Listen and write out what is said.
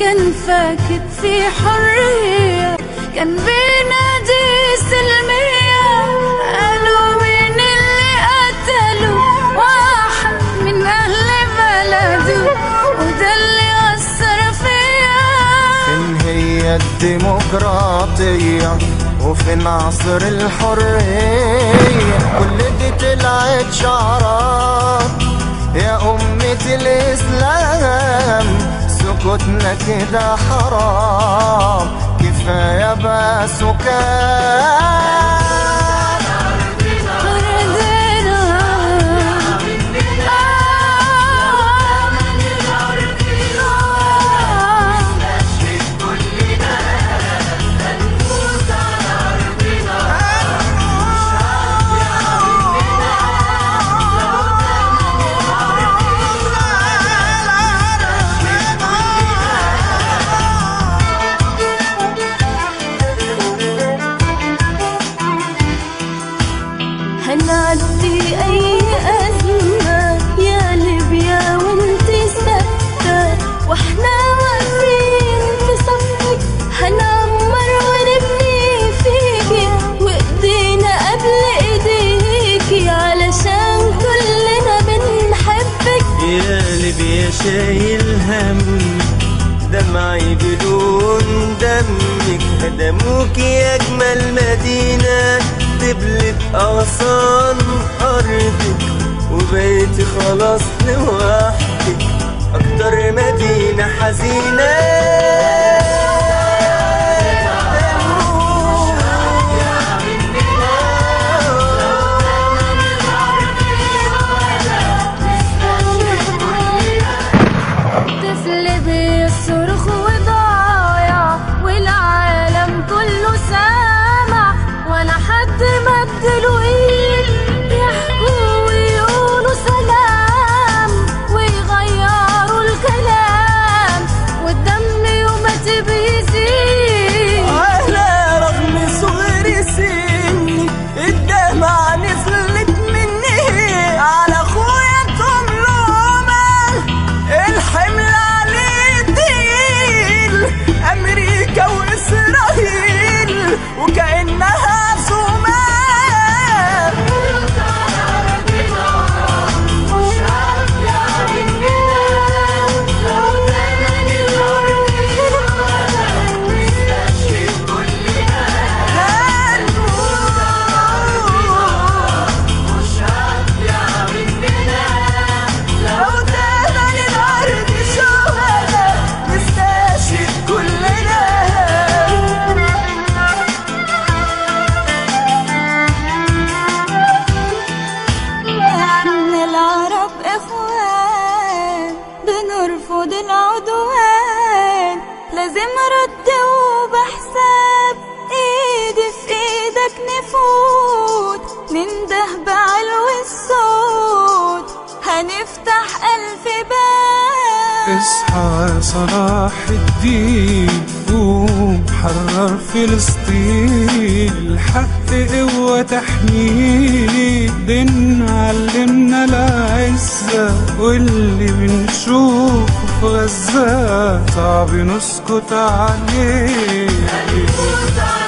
كان فاكر في حرية كان بينادي سلمية قالوا مين اللي قتلوا واحد من أهل بلده وده اللي أثر فيا فين هي الديمقراطية وفين عصر الحرية كل دي طلعت شعارات يا أمة الإسلام سكوتنا كده حرام كفاية بقى سكات أرضنا هنعدي أي أزمة يا ليبيا وانتي ثابتة واحنا واقفين في صفك هنعمر ونبني فيكي وايدينا قبل ايديكي علشان كلنا بنحبك يا ليبيا شايل هم دمعي بدون دمك هدموك يا أجمل مدينة دبلت أغصان أرضك وبقيتي خلاص لوحدك أكتر مدينة حزينة طفل بيصرخ وضايع والعالم كله سامع ولا حد مدله ايد يحكوا ويقولوا سلام ويغيروا الكلام والدم يومات بيزيد على رغم صغر سني الدمعة نزلت مني على اخويا توم لومان الحمل عليه تقيل امريكا واسرائيل وكانها عزومات لو تهدى للأرض شهداء نستشهد كلنا احنا العرب اخوان بنرفض العدوان لازم رد وبحساب ايدي في ايدك نفوت ننده بعلو الصوت هنفتح الف باب اصحى يا صلاح الدين قوم حرر فلسطين الحق قوة تحميه دين علمنا العزة واللي بنشوفه في غزة صعب نسكت عليه